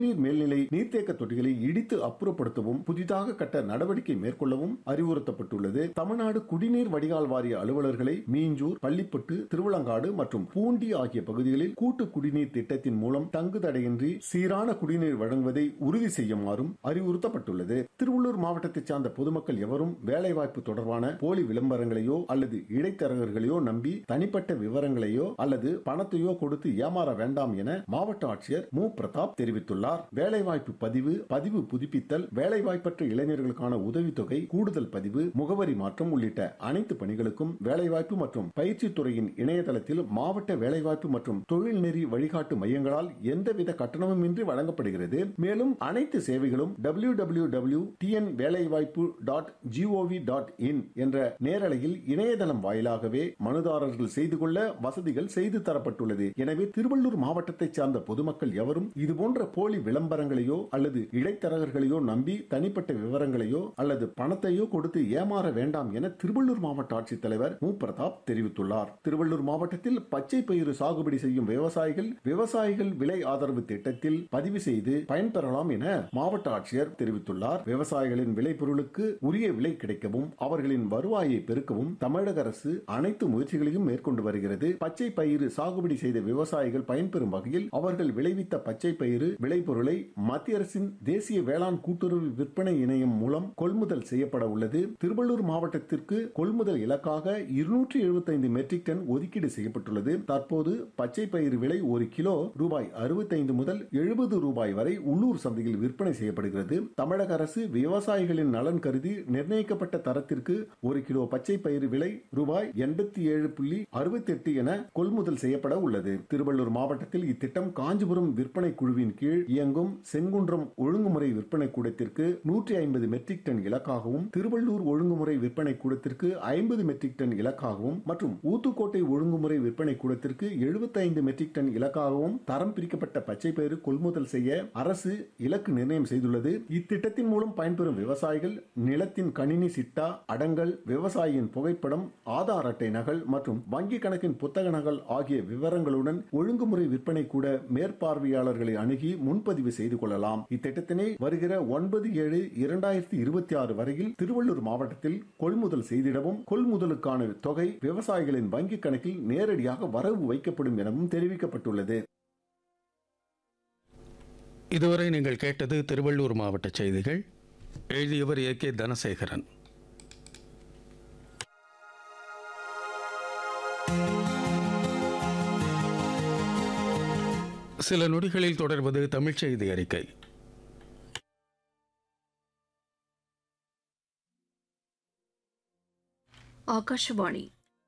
நீர் மேல்நிலை நீர்த்தேக்க தொட்டிகளை இடித்து அப்புறப்படுத்தவும் புதிதாக கட்ட நடவடிக்கை மேற்கொள்ளவும் அறிவுறுத்தப்பட்டுள்ளது தமிழ்நாடு குடிநீர் வடிகால் வாரிய அலுவலர்களை மீஞ்சூர் பள்ளிப்பட்டு திருவிளங்காடு மற்றும் பூண்டி ஆகிய பகுதிகளில் கூட்டு குடிநீர் திட்டத்தின் மூலம் தங்குதடையின்றி சீரான குடிநீர் வழங்குவதை உறுதி செய்யுமாறும் அறிவுறுத்தப்பட்டுள்ளது திருவள்ளூர் மாவட்டத்தைச் சார்ந்த பொதுமக்கள் எவரும் வேலைவாய்ப்பு தொடர்பான போலி விளம்பரங்களையோ அல்லது இடைத்தரகர்களையோ நம்பி தனிப்பட்ட விவரங்களையோ அல்லது பணத்தையோ கொடுத்து ஏமாற வேண்டாம் என மாவட்ட ஆட்சியர் மு பிரதாப் தெரிவித்துள்ளார் வேலைவாய்ப்பு பதிவு பதிவு புதுப்பித்தல் வேலைவாய்ப்பற்ற இளைஞர்களுக்கான உதவித்தொகை கூடுதல் பதிவு முகவரி மாற்றம் உள்ளிட்ட அனைத்து பணிகளுக்கும் வேலைவாய்ப்பு மற்றும் பயிற்சித் துறையின் இணையதளத்தில் மாவட்ட வேலைவாய்ப்பு மற்றும் தொழில்நெறி வழிகாட்டு மையங்களால் எந்தவித கட்டணமுமின்றி வழங்கப்படுகிறது மேலும் அனைத்து சேவைகளும் டபிள்யூ டபிள்யூ டபிள்யூ டிஎன் வேலைவாய்ப்பு டாட் ஜிஓவி டாட் இன் என்ற நேரலையில் இணையதளம் வாயிலாகவே மனுதாரர்கள் செய்து கொள்ள வசதிகள் செய்து தரப்பட்டுள்ளது எனவே திருவள்ளூர் மாவட்டத்தைச் சார்ந்த பொதுமக்கள் எவரும் இதுபோன்ற போலி விளம்பரங்களையோ அல்லது இடைத்தரகர்களையோ நம்பி தனிப்பட்ட விவரங்களையோ அல்லது பணத்தையோ கொடுத்து ஏமாற வேண்டாம் என திருவள்ளூர் மாவட்ட ஆட்சித்தலைவர் மு பிரதாப் தெரிவித்துள்ளார் திருவள்ளூர் மாவட்டத்தில் பச்சை பயிறு சாகுபடி செய்யும் விவசாயிகள் விவசாயிகள் விலை ஆதரவு திட்டத்தில் பதிவு செய்து பயன்பெறலாம் என மாவட்ட ஆட்சியர் தெரிவித்துள்ளார் விவசாயிகளின் விளைபொருளுக்கு உரிய விலை கிடைக்கவும் அவர்களின் வருவாயை பெருக்கவும் தமிழக அரசு அனைத்து முயற்சிகளையும் மேற்கொண்டு வருகிறது பச்சை பயிறு சாகுபடி செய்த விவசாயிகள் பயன்பெறும் வகையில் அவர்கள் விளைவித்த பச்சை பயிறு விளைபொருளை மத்திய அரசின் தேசிய வேளாண் கூட்டுறவு விற்பனை இணையம் மூலம் கொள்முதல் செய்யப்பட உள்ளது திருவள்ளூர் மாவட்டத்திற்கு கொள்முதல் இலக்காக இருநூற்றி எழுபத்தைந்து மெட்ரிக் டன் ஒதுக்கீடு செய்யப்பட்டுள்ளது தற்போது பச்சை பயிறு விலை ஒரு கிலோ ரூபாய் அறுபத்தைந்து முதல் எழுபது ரூபாய் வரை உள்ளூர் சந்தையில் விற்பனை செய்யப்படுகிறது தமிழக அரசு விவசாயிகளின் நலன் கருதி நிர்ணயிக்கப்பட்ட தரத்திற்கு ஒரு கிலோ பச்சை பயிறு விலை ரூபாய் எண்பத்தி ஏழு புள்ளி அறுபத்தி எட்டு என கொள்முதல் செய்யப்பட உள்ளது திருவள்ளூர் மாவட்டத்தில் இத்திட்டம் காஞ்சிபுரம் விற்பனை குழுவின் கீழ் இயங்கும் செங்குன்றம் ஒழுங்குமுறை விற்பனை கூடத்திற்கு நூற்றி ஐம்பது மெட்ரிக் டன் இலக்காகவும் திருவள்ளூர் ஒழுங்குமுறை விற்பனை கூடத்திற்கு ஐம்பது மெட்ரிக் டன் இலக்காகவும் மற்றும் ஊத்துக்கோட்டை ஒழுங்குமுறை விற்பனை கூடத்திற்கு எழுபத்தைந்து மெட்ரிக் டன் இலக்காகவும் தரம் பிரிக்கப்பட்ட பச்சை பயிறு கொள்முதல் செய்ய அரசு இலக்கு நிர்ணயம் செய்துள்ளது இத்திட்டத்தின் மூலம் பயன்பெறும் விவசாயிகள் நிலத்தின் கணினி சிட்டா அடங்கல் விவசாயியின் புகைப்படம் ஆதார் அட்டை நகல் மற்றும் வங்கி கணக்கின் புத்தக நகல் ஆகிய விவரங்களுடன் ஒழுங்குமுறை விற்பனை கூட மேற்பார்வையாளர்களை அணுகி முன்பதிவு செய்து கொள்ளலாம் இத்திட்டத்தினை வருகிற ஒன்பது ஏழு இரண்டாயிரத்தி இருபத்தி ஆறு வரையில் திருவள்ளூர் மாவட்டத்தில் கொள்முதல் செய்திடவும் கொள்முதலுக்கான தொகை விவசாயிகளின் வங்கி கணக்கில் நேரடியாக வரவு வைக்கப்படும் எனவும் தெரிவிக்கப்பட்டுள்ளது இதுவரை நீங்கள் கேட்டது திருவள்ளூர் மாவட்ட செய்திகள் எழுதியவர் ஏ கே தனசேகரன் சில நொடிகளில் தொடர்வது தமிழ்ச் செய்தி அறிக்கை ಆಕಾಶವಾಣಿ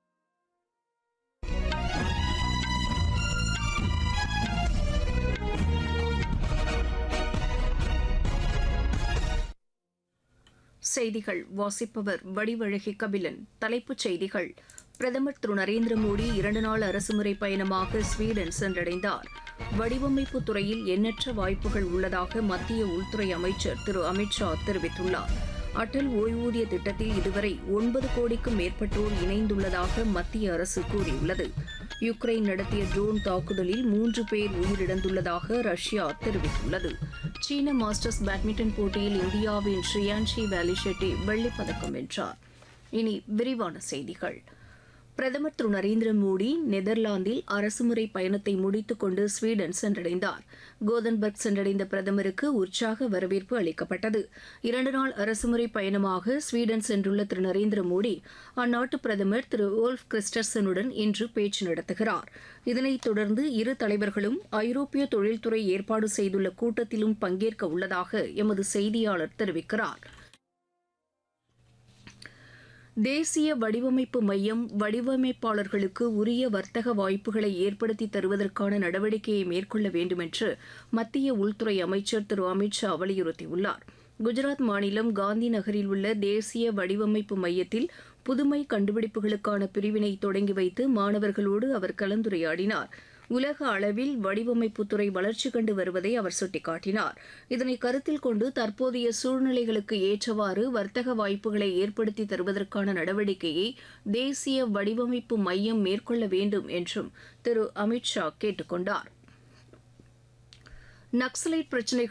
செய்திகள் வாசிப்பவர் வடிவழகி கபிலன் தலைப்புச் செய்திகள் பிரதமர் திரு நரேந்திர மோடி இரண்டு நாள் அரசுமுறை பயணமாக ஸ்வீடன் சென்றடைந்தார் வடிவமைப்பு துறையில் எண்ணற்ற வாய்ப்புகள் உள்ளதாக மத்திய உள்துறை அமைச்சர் திரு அமித்ஷா தெரிவித்துள்ளார் அடல் ஓய்வூதிய திட்டத்தில் இதுவரை ஒன்பது கோடிக்கும் மேற்பட்டோர் இணைந்துள்ளதாக மத்திய அரசு கூறியுள்ளது யுக்ரைன் நடத்திய ட்ரோன் தாக்குதலில் மூன்று பேர் உயிரிழந்துள்ளதாக ரஷ்யா தெரிவித்துள்ளது சீன மாஸ்டர்ஸ் பேட்மிண்டன் போட்டியில் இந்தியாவின் ஸ்ரீயான்ஷி வேலி ஷெட்டி வெள்ளிப் பதக்கம் வென்றார் இனி விரிவான செய்திகள் பிரதமர் திரு நரேந்திர மோடி நெதர்லாந்தில் அரசுமுறை பயணத்தை முடித்துக் கொண்டு ஸ்வீடன் சென்றடைந்தார் கோதன்பர்க் சென்றடைந்த பிரதமருக்கு உற்சாக வரவேற்பு அளிக்கப்பட்டது இரண்டு நாள் அரசுமுறை பயணமாக ஸ்வீடன் சென்றுள்ள திரு நரேந்திர மோடி அந்நாட்டு பிரதமர் திரு ஓல்ஃப் கிறிஸ்டர்சனுடன் இன்று பேச்சு நடத்துகிறார் இதனைத் தொடர்ந்து இரு தலைவர்களும் ஐரோப்பிய தொழில்துறை ஏற்பாடு செய்துள்ள கூட்டத்திலும் பங்கேற்க உள்ளதாக எமது செய்தியாளர் தெரிவிக்கிறார் தேசிய வடிவமைப்பு மையம் வடிவமைப்பாளர்களுக்கு உரிய வர்த்தக வாய்ப்புகளை ஏற்படுத்தி தருவதற்கான நடவடிக்கையை மேற்கொள்ள வேண்டும் என்று மத்திய உள்துறை அமைச்சர் திரு அமித்ஷா வலியுறுத்தியுள்ளார் குஜராத் மாநிலம் காந்தி நகரில் உள்ள தேசிய வடிவமைப்பு மையத்தில் புதுமை கண்டுபிடிப்புகளுக்கான பிரிவினை தொடங்கி வைத்து மாணவர்களோடு அவர் கலந்துரையாடினார் உலக அளவில் வடிவமைப்புத்துறை வளர்ச்சி கண்டு வருவதை அவர் சுட்டிக்காட்டினார் இதனை கருத்தில் கொண்டு தற்போதைய சூழ்நிலைகளுக்கு ஏற்றவாறு வர்த்தக வாய்ப்புகளை ஏற்படுத்தி தருவதற்கான நடவடிக்கையை தேசிய வடிவமைப்பு மையம் மேற்கொள்ள வேண்டும் என்றும் திரு அமித்ஷா கேட்டுக் கொண்டார் நக்சலைட் பிரச்சினைகள்